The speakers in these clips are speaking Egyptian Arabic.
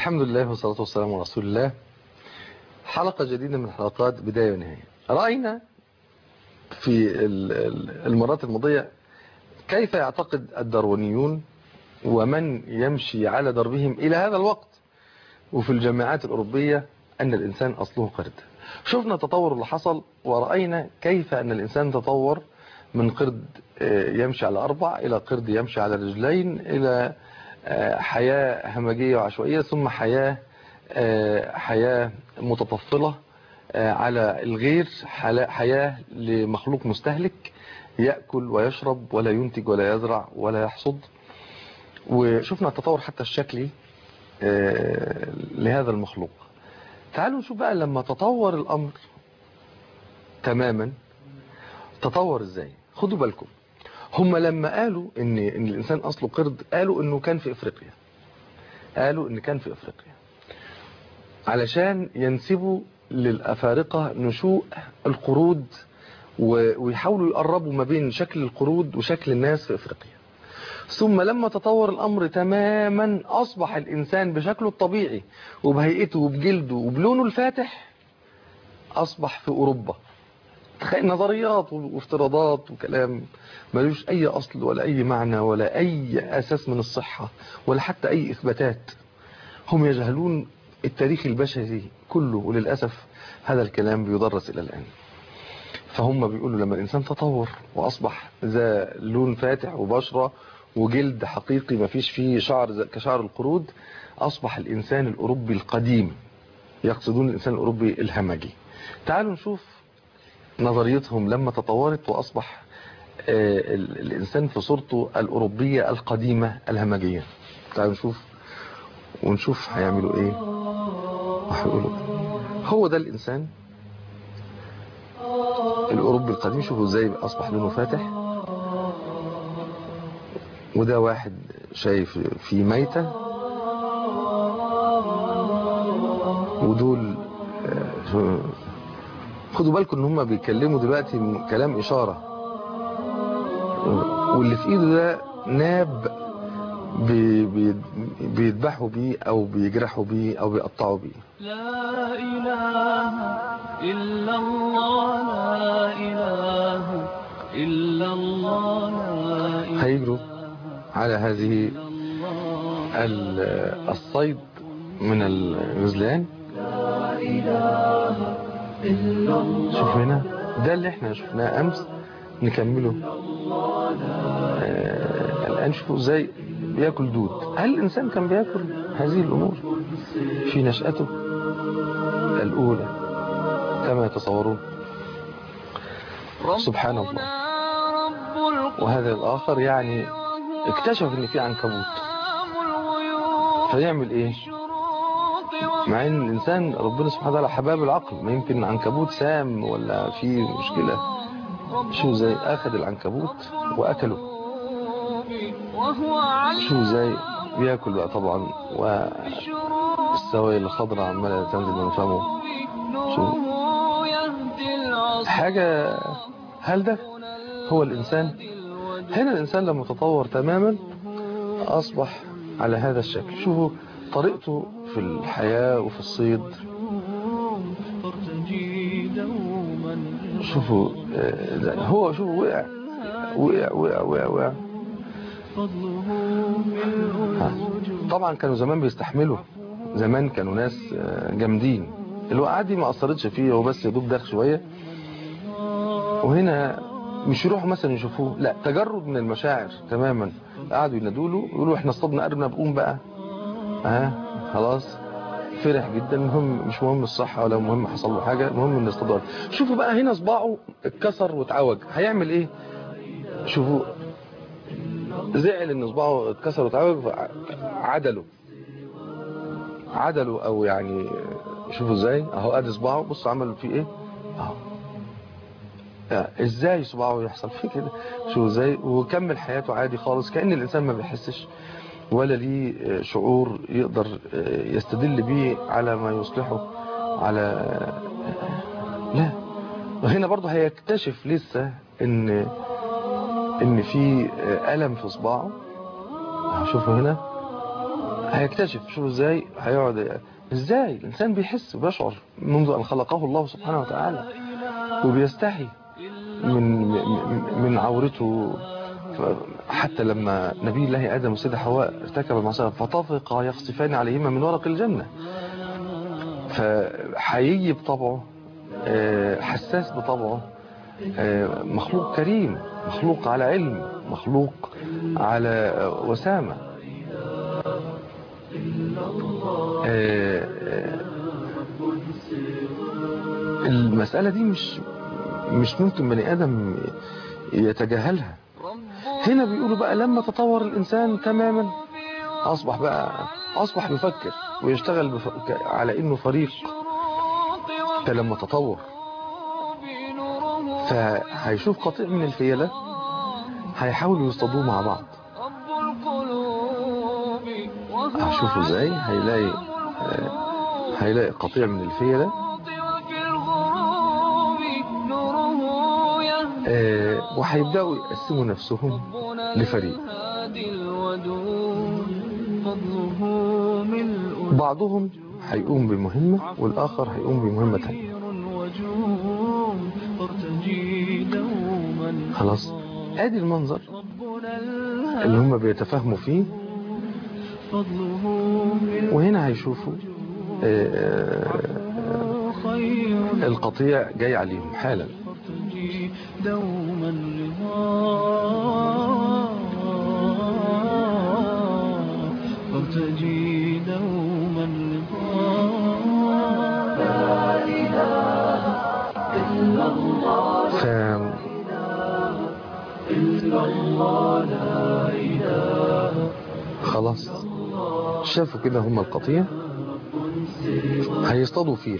الحمد لله والصلاة والسلام على رسول الله حلقة جديدة من حلقات بداية ونهاية رأينا في ال- ال- المرات الماضية كيف يعتقد الداروينيون ومن يمشي على دربهم إلى هذا الوقت وفي الجامعات الأوروبية أن الإنسان أصله قرد شفنا التطور اللي حصل ورأينا كيف أن الإنسان تطور من قرد آه، يمشي على أربع إلى قرد يمشي على رجلين إلى آه، حياة همجية وعشوائية ثم حياة آه، حياة متطفلة آه، على الغير حلا- حياة لمخلوق مستهلك يأكل ويشرب ولا ينتج ولا يزرع ولا يحصد وشفنا التطور حتى الشكلي آه، لهذا المخلوق تعالوا نشوف بقى لما تطور الأمر تماما تطور ازاي خدوا بالكم هم لما قالوا ان ان الانسان اصله قرد قالوا انه كان في افريقيا قالوا ان كان في افريقيا علشان ينسبوا للافارقه نشوء القرود و- ويحاولوا يقربوا ما بين شكل القرود وشكل الناس في افريقيا ثم لما تطور الامر تماما اصبح الانسان بشكله الطبيعي وبهيئته وبجلده وبلونه الفاتح اصبح في اوروبا تخيل نظريات وافتراضات وكلام ملوش اي اصل ولا اي معنى ولا اي اساس من الصحة ولا حتى اي اثباتات هم يجهلون التاريخ البشري كله وللأسف هذا الكلام بيدرس الى الان فهم بيقولوا لما الانسان تطور واصبح ذا لون فاتح وبشرة وجلد حقيقي ما فيش فيه شعر زي- كشعر القرود اصبح الانسان الاوروبي القديم يقصدون الانسان الاوروبي الهمجي تعالوا نشوف نظريتهم لما تطورت وأصبح آه، ال- الإنسان في صورته الأوروبية القديمة الهمجية تعالوا نشوف ونشوف هيعملوا إيه وهيقولوا إيه. هو ده الإنسان الأوروبي القديم شوفوا إزاي أصبح لونه فاتح وده واحد شايف في ميتة ودول آه، شو- خدوا بالكم ان هم بيتكلموا دلوقتي م- كلام اشاره واللي في ايده ده ناب بي بي بيذبحوا بيه او بيجرحوا بيه او بيقطعوا بيه لا إله إلا الله لا إله إلا الله لا إله هيجروا على هذه إلا الله ال- الصيد من الغزلان شوف هنا ده اللي احنا شفناه امس نكمله آه الان شوفوا ازاي بياكل دود هل الانسان كان بياكل هذه الامور في نشأته الاولى كما يتصورون سبحان الله رب القرآن وهذا الاخر يعني اكتشف ان في عنكبوت فيعمل ايه مع ان الانسان ربنا سبحانه وتعالى حباب العقل ما يمكن عنكبوت سام ولا في مشكلة شو زي اخذ العنكبوت واكله وهو على شو زي بياكل بقى طبعا والسوائل الخضراء عمالة تنزل من فمه شو يهدي العصر حاجة هل ده هو الانسان هنا الانسان لما تطور تماما اصبح على هذا الشكل شوفوا طريقته في الحياة وفي الصيد ترتجي دوما شوفوا آه، ده هو شوفوا وقع وقع وقع وقع وقع فضله ملء ها. طبعا كانوا زمان بيستحملوا زمان كانوا ناس آه، جامدين الوقعة دي ما أثرتش فيه هو بس يدوب داخ شوية وهنا مش يروحوا مثلا يشوفوه لا تجرد من المشاعر تماما قعدوا ينادوا له يقولوا احنا اصطدنا قربنا بقوم بقى ها خلاص فرح جدا المهم مش مهم الصحة ولا مهم حصل له حاجة المهم ان اصطدوا شوفوا بقى هنا صباعه اتكسر واتعوج هيعمل ايه شوفوا زعل ان صباعه اتكسر واتعوج عدله عدله او يعني شوفوا ازاي اهو ادي صباعه بصوا عمل فيه ايه اهو آه، ازاي صباعه يحصل فيه كده شو ازاي وكمل حياته عادي خالص كأن الانسان ما بيحسش ولا ليه آه، شعور يقدر آه، يستدل بيه على ما يصلحه على آه، لا وهنا برضه هيكتشف لسه ان ان في آه، ألم في صباعه شوفوا هنا هيكتشف شوف ازاي هيقعد ازاي الانسان بيحس وبيشعر منذ ان خلقه الله سبحانه وتعالى وبيستحي من من- من عورته ف- حتى لما نبي الله ادم وسيدة حواء ارتكب المعصيه فطفقا يخصفان عليهما من ورق الجنه فهيجي بطبعه آه، حساس بطبعه آه، مخلوق كريم مخلوق على علم مخلوق على آه، وسامة آه، آه، المسألة دي مش مش ممكن بني آدم يتجاهلها هنا بيقولوا بقى لما تطور الإنسان تماما أصبح بقى أصبح يفكر ويشتغل بف... ك- على إنه فريق فلما تطور فهيشوف قطيع من الفيلة هيحاولوا يصطادوه مع بعض هشوفه ازاي هيلاقي آه، هيلاقي قطيع من الفيلة آه، وهيبدأوا يقسموا نفسهم لفريق بعضهم هيقوم بمهمة والآخر هيقوم بمهمة تانية خلاص ادي المنظر اللي هم بيتفاهموا فيه وهنا هيشوفوا آه، آه، آه، القطيع جاي عليهم حالا دوما رضا فارتجي دوما رضا ف خلاص شافوا كده هم القطيع هيصطادوا فيل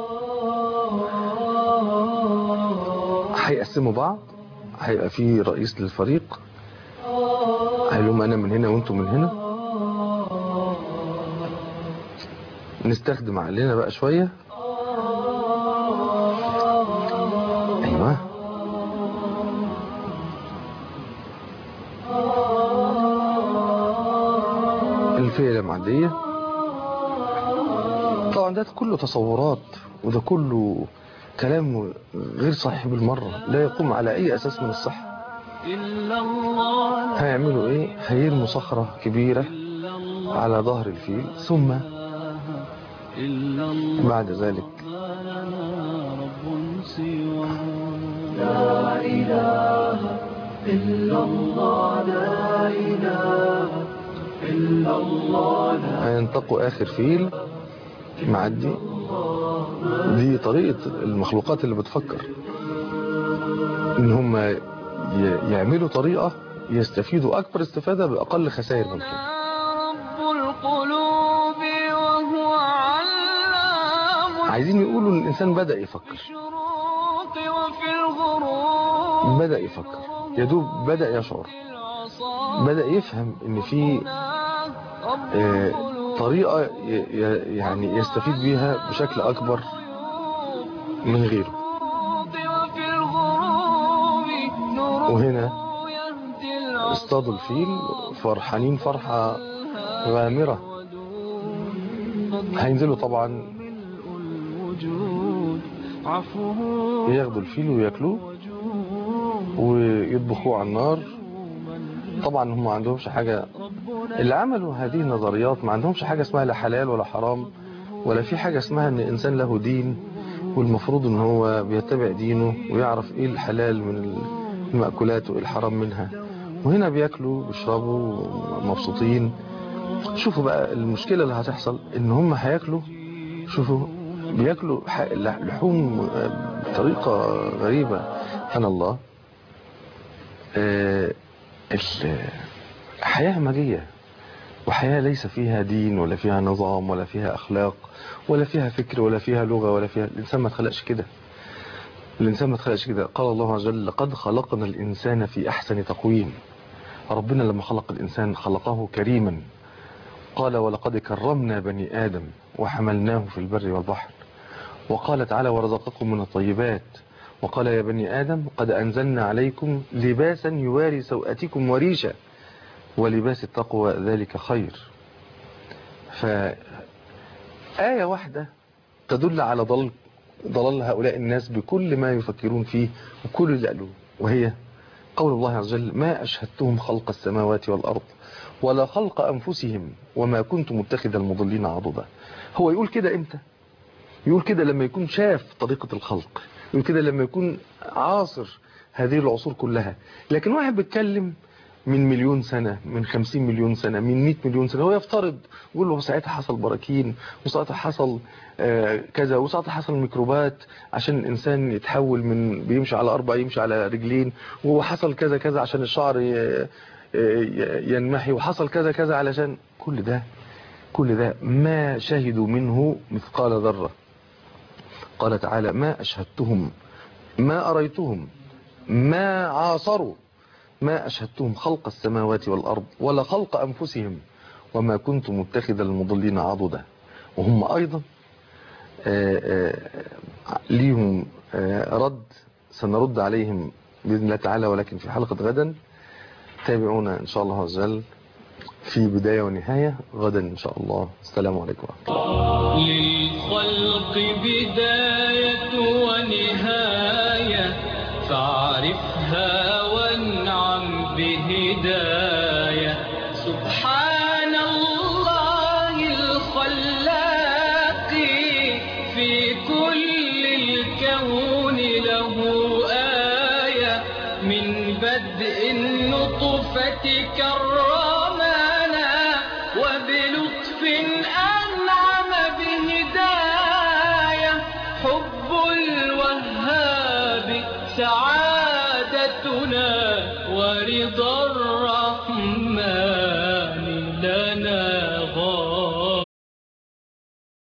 هيقسموا بعض هيبقى في رئيس للفريق هيقول لهم انا من هنا وانتم من هنا نستخدم عقلنا بقى شوية ايوه الفيلة معدية طبعا ده كله تصورات وده كله كلام غير صحيح بالمرة لا يقوم على أي أساس من الصحة إلا الله لا هيعملوا إيه هيرموا صخرة كبيرة إلا الله على ظهر الفيل ثم إلا الله بعد ذلك ما لنا رب سواه هينطقوا آخر فيل معدي دي طريقة المخلوقات اللي بتفكر إن هم ي- يعملوا طريقة يستفيدوا أكبر استفادة بأقل خسائر ممكن رب القلوب وهو علام عايزين يقولوا إن الإنسان بدأ يفكر الشروق وفي الغروب بدأ يفكر يدوب بدأ يشعر العصا بدأ يفهم إن في رب آه، القلوب طريقة ي- ي- يعني يستفيد بيها بشكل أكبر من غيره وفي الغروب نور وهنا يهدي العصا اصطادوا الفيل فرحانين فرحة غامرة هينزلوا طبعا ملء الوجود عفوه ياخدوا الفيل وياكلوه وجود ويطبخوه على النار طبعا هم ما عندهمش حاجة ربنا اللي عملوا هذه النظريات ما عندهمش حاجة اسمها لا حلال ولا حرام ولا في حاجة اسمها ان الانسان له دين والمفروض ان هو بيتبع دينه ويعرف ايه الحلال من المأكولات وايه الحرام منها وهنا بياكلوا بيشربوا مبسوطين شوفوا بقى المشكلة اللي هتحصل ان هم هياكلوا شوفوا بياكلوا ح- لحوم بطريقة غريبة سبحان الله آه، ال- حياة همجية وحياة ليس فيها دين ولا فيها نظام ولا فيها أخلاق ولا فيها فكر ولا فيها لغة ولا فيها الإنسان ما اتخلقش كده الإنسان ما اتخلقش كده قال الله عز وجل لقد خلقنا الإنسان في أحسن تقويم ربنا لما خلق الإنسان خلقه كريما قال ولقد كرمنا بني آدم وحملناه في البر والبحر وقال تعالى ورزقكم من الطيبات وقال يا بني آدم قد أنزلنا عليكم لباسا يواري سوءتكم وريشا ولباس التقوى ذلك خير فآية واحدة تدل على ضلال ضلال هؤلاء الناس بكل ما يفكرون فيه وكل اللي قالوه وهي قول الله عز وجل ما أشهدتهم خلق السماوات والأرض ولا خلق أنفسهم وما كنت متخذ المضلين عضدا هو يقول كده إمتى يقول كده لما يكون شاف طريقة الخلق يقول كده لما يكون عاصر هذه العصور كلها لكن واحد بيتكلم من مليون سنة من خمسين مليون سنة من مئة مليون سنة هو يفترض يقول له ساعتها حصل براكين وساعتها حصل آه كذا وساعتها حصل ميكروبات عشان الإنسان يتحول من بيمشي على أربع يمشي على رجلين وحصل كذا كذا عشان الشعر ي- ي- ينمحي وحصل كذا كذا علشان كل ده كل ده ما شهدوا منه مثقال ذرة قال تعالى ما أشهدتهم ما أريتهم ما عاصروا ما أشهدتهم خلق السماوات والأرض ولا خلق أنفسهم وما كنت متخذ المضلين عضدا وهم أيضا آه، آه، ليهم آه، رد سنرد عليهم بإذن الله تعالى ولكن في حلقة غدا تابعونا إن شاء الله عز وجل في بداية ونهاية غدا إن شاء الله السلام عليكم ورحمة الله للخلق بداية ونهاية فاعرفها وانعم بهداية سبحان الله الخلاق في كل الكون له آية من بدء النطفة كالرحمة